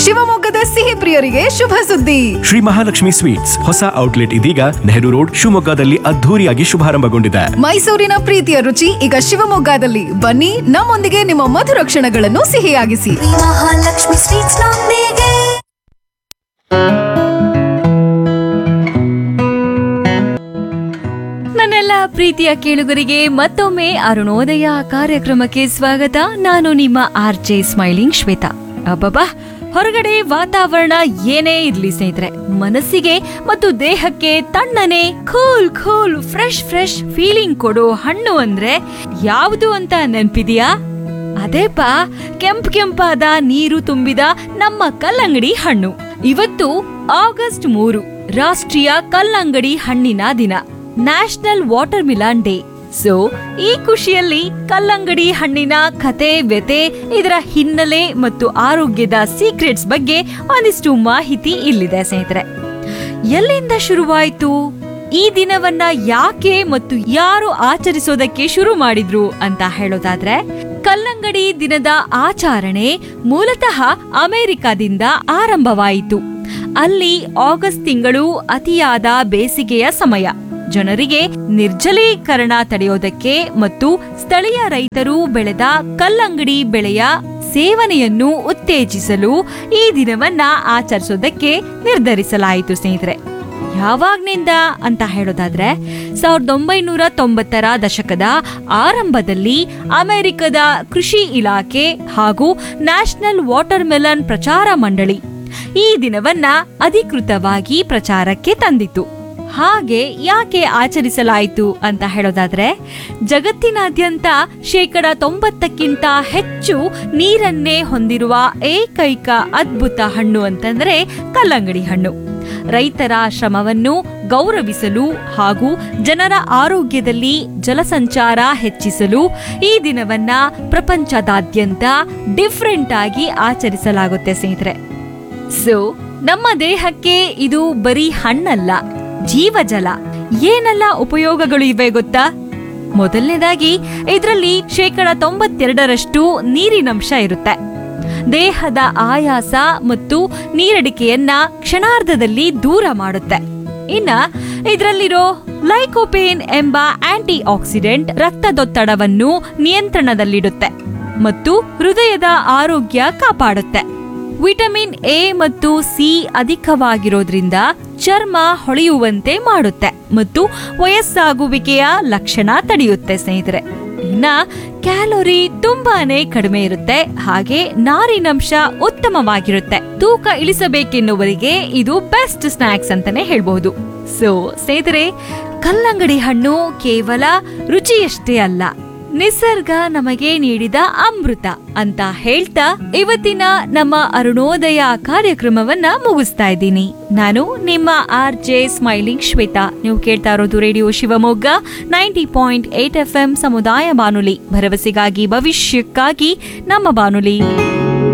ಶಿವಮೊಗ್ಗದ ಸಿಹಿ ಪ್ರಿಯರಿಗೆ ಶುಭ ಸುದ್ದಿ ಶ್ರೀ ಮಹಾಲಕ್ಷ್ಮಿ ಸ್ವೀಟ್ಸ್ ಹೊಸ ಔಟ್ಲೆಟ್ ಇದೀಗ ನೆಹರು ರೋಡ್ ಶಿವಮೊಗ್ಗದಲ್ಲಿ ಅದ್ಧೂರಿಯಾಗಿ ಶುಭಾರಂಭಗೊಂಡಿದೆ ಮೈಸೂರಿನ ಪ್ರೀತಿಯ ರುಚಿ ಈಗ ಶಿವಮೊಗ್ಗದಲ್ಲಿ ಬನ್ನಿ ನಮ್ಮೊಂದಿಗೆ ನಿಮ್ಮ ಮಧುರ ಕ್ಷಣಗಳನ್ನು ಸಿಹಿಯಾಗಿಸಿ ಮಹಾಲಕ್ಷ್ಮಿ ಸ್ವೀಟ್ಸ್ ನೊಂದಿಗೆ ನನ್ನೆಲ್ಲ ಪ್ರೀತಿಯ ಕೇಳುಗರಿಗೆ ಮತ್ತೊಮ್ಮೆ ಅರುಣೋದಯ ಕಾರ್ಯಕ್ರಮಕ್ಕೆ ಸ್ವಾಗತ ನಾನು ನಿಮ್ಮ ಆರ್ ಜೆ ಸ್ಮೈಲಿಂಗ್ ಶ್ವೇತಾ ಅಬ್ಬಬ್ಬಾ ಹೊರಗಡೆ ವಾತಾವರಣ ಏನೇ ಇರ್ಲಿ ಸ್ನೇಹಿತರೆ ಮನಸ್ಸಿಗೆ ಮತ್ತು ದೇಹಕ್ಕೆ ತಣ್ಣನೆ cool cool fresh fresh feeling ಕೊಡೋ ಹಣ್ಣು ಅಂದ್ರೆ ಯಾವುದು ಅಂತ ನೆನ್ಪಿದ್ಯಾ ಅದೇಪ ಕೆಂಪ್ ಕೆಂಪಾದ ನೀರು ತುಂಬಿದ ನಮ್ಮ ಕಲ್ಲಂಗಡಿ ಹಣ್ಣು ಇವತ್ತು ಆಗಸ್ಟ್ ಮೂರು ರಾಷ್ಟ್ರೀಯ ಕಲ್ಲಂಗಡಿ ಹಣ್ಣಿನ ದಿನ national watermelon day so ಈ ಖುಷಿಯಲ್ಲಿ ಕಲ್ಲಂಗಡಿ ಹಣ್ಣಿನ ಕತೆ ವ್ಯತೆ ಇದರ ಹಿನ್ನೆಲೆ ಮತ್ತು ಆರೋಗ್ಯದ ಸೀಕ್ರೆಟ್ಸ್ ಬಗ್ಗೆ ಒಂದಿಷ್ಟು ಮಾಹಿತಿ ಇಲ್ಲಿದೆ ಸ್ನೇಹಿತರೆ ಎಲ್ಲಿಂದ ಶುರುವಾಯಿತು ಈ ದಿನವನ್ನ ಯಾಕೆ ಮತ್ತು ಯಾರು ಆಚರಿಸೋದಕ್ಕೆ ಶುರು ಮಾಡಿದ್ರು ಅಂತ ಹೇಳೋದಾದ್ರೆ ಕಲ್ಲಂಗಡಿ ದಿನದ ಆಚರಣೆ ಮೂಲತಃ ಅಮೆರಿಕದಿಂದ ಆರಂಭವಾಯಿತು ಅಲ್ಲಿ ಆಗಸ್ಟ್ ತಿಂಗಳು ಅತಿಯಾದ ಬೇಸಿಗೆಯ ಸಮಯ ಜನರಿಗೆ ನಿರ್ಜಲೀಕರಣ ತಡೆಯೋದಕ್ಕೆ ಮತ್ತು ಸ್ಥಳೀಯ ರೈತರು ಬೆಳೆದ ಕಲ್ಲಂಗಡಿ ಬೆಳೆಯ ಸೇವನೆಯನ್ನು ಉತ್ತೇಜಿಸಲು ಈ ದಿನವನ್ನ ಆಚರಿಸೋದಕ್ಕೆ ನಿರ್ಧರಿಸಲಾಯಿತು ಸ್ನೇಹಿತರೆ ಯಾವಾಗ್ನಿಂದ ಅಂತ ಹೇಳೋದಾದ್ರೆ ಸಾವಿರದ ಒಂಬೈನೂರ ತೊಂಬತ್ತರ ದಶಕದ ಆರಂಭದಲ್ಲಿ ಅಮೆರಿಕದ ಕೃಷಿ ಇಲಾಖೆ ಹಾಗೂ ನ್ಯಾಷನಲ್ ವಾಟರ್ ಮೆಲನ್ ಪ್ರಚಾರ ಮಂಡಳಿ ಈ ದಿನವನ್ನ ಅಧಿಕೃತವಾಗಿ ಪ್ರಚಾರಕ್ಕೆ ತಂದಿತು ಹಾಗೆ ಯಾಕೆ ಆಚರಿಸಲಾಯಿತು ಅಂತ ಹೇಳೋದಾದ್ರೆ ಜಗತ್ತಿನಾದ್ಯಂತ ಶೇಕಡ ತೊಂಬತ್ತಕ್ಕಿಂತ ಹೆಚ್ಚು ನೀರನ್ನೇ ಹೊಂದಿರುವ ಏಕೈಕ ಅದ್ಭುತ ಹಣ್ಣು ಅಂತಂದ್ರೆ ಕಲ್ಲಂಗಡಿ ಹಣ್ಣು ರೈತರ ಶ್ರಮವನ್ನು ಗೌರವಿಸಲು ಹಾಗೂ ಜನರ ಆರೋಗ್ಯದಲ್ಲಿ ಜಲಸಂಚಾರ ಹೆಚ್ಚಿಸಲು ಈ ದಿನವನ್ನ ಪ್ರಪಂಚದಾದ್ಯಂತ ಡಿಫ್ರೆಂಟ್ ಆಗಿ ಆಚರಿಸಲಾಗುತ್ತೆ ಸ್ನೇಹಿತರೆ ಸೊ ನಮ್ಮ ದೇಹಕ್ಕೆ ಇದು ಬರೀ ಹಣ್ಣಲ್ಲ ಜೀವಜಲ ಏನೆಲ್ಲ ಉಪಯೋಗಗಳು ಇವೆ ಗೊತ್ತಾ ಮೊದಲನೇದಾಗಿ ಇದರಲ್ಲಿ ಶೇಕಡ ತೊಂಬತ್ತೆರಡರಷ್ಟು ನೀರಿನಂಶ ಇರುತ್ತೆ ದೇಹದ ಆಯಾಸ ಮತ್ತು ನೀರಡಿಕೆಯನ್ನ ಕ್ಷಣಾರ್ಧದಲ್ಲಿ ದೂರ ಮಾಡುತ್ತೆ ಇನ್ನ ಇದರಲ್ಲಿರೋ ಲೈಕೋಪೇನ್ ಎಂಬ ಆಂಟಿ ಆಕ್ಸಿಡೆಂಟ್ ರಕ್ತದೊತ್ತಡವನ್ನು ನಿಯಂತ್ರಣದಲ್ಲಿಡುತ್ತೆ ಮತ್ತು ಹೃದಯದ ಆರೋಗ್ಯ ಕಾಪಾಡುತ್ತೆ ವಿಟಮಿನ್ ಎ ಮತ್ತು ಸಿ ಅಧಿಕವಾಗಿರೋದ್ರಿಂದ ಚರ್ಮ ಹೊಳೆಯುವಂತೆ ಮಾಡುತ್ತೆ ಮತ್ತು ವಯಸ್ಸಾಗುವಿಕೆಯ ಲಕ್ಷಣ ತಡೆಯುತ್ತೆ ಸ್ನೇಹಿತರೆ ಇನ್ನ ಕ್ಯಾಲೋರಿ ತುಂಬಾನೇ ಕಡಿಮೆ ಇರುತ್ತೆ ಹಾಗೆ ನಾರಿನಂಶ ಉತ್ತಮವಾಗಿರುತ್ತೆ ತೂಕ ಇಳಿಸಬೇಕೆನ್ನುವರಿಗೆ ಇದು ಬೆಸ್ಟ್ ಸ್ನಾಕ್ಸ್ ಅಂತಾನೆ ಹೇಳ್ಬಹುದು ಸೊ ಸ್ನೇಹಿತರೆ ಕಲ್ಲಂಗಡಿ ಹಣ್ಣು ಕೇವಲ ರುಚಿಯಷ್ಟೇ ಅಲ್ಲ ನಿಸರ್ಗ ನಮಗೆ ನೀಡಿದ ಅಮೃತ ಅಂತ ಹೇಳ್ತಾ ಇವತ್ತಿನ ನಮ್ಮ ಅರುಣೋದಯ ಕಾರ್ಯಕ್ರಮವನ್ನ ಮುಗಿಸ್ತಾ ಇದ್ದೀನಿ ನಾನು ನಿಮ್ಮ ಆರ್ ಜೆ ಸ್ಮೈಲಿಂಗ್ ಶ್ವೇತಾ ನೀವು ಕೇಳ್ತಾ ಇರೋದು radio Shivamogga ninety point eight F M ಸಮುದಾಯ ಬಾನುಲಿ ಭರವಸೆಗಾಗಿ ಭವಿಷ್ಯಕ್ಕಾಗಿ ನಮ್ಮ ಬಾನುಲಿ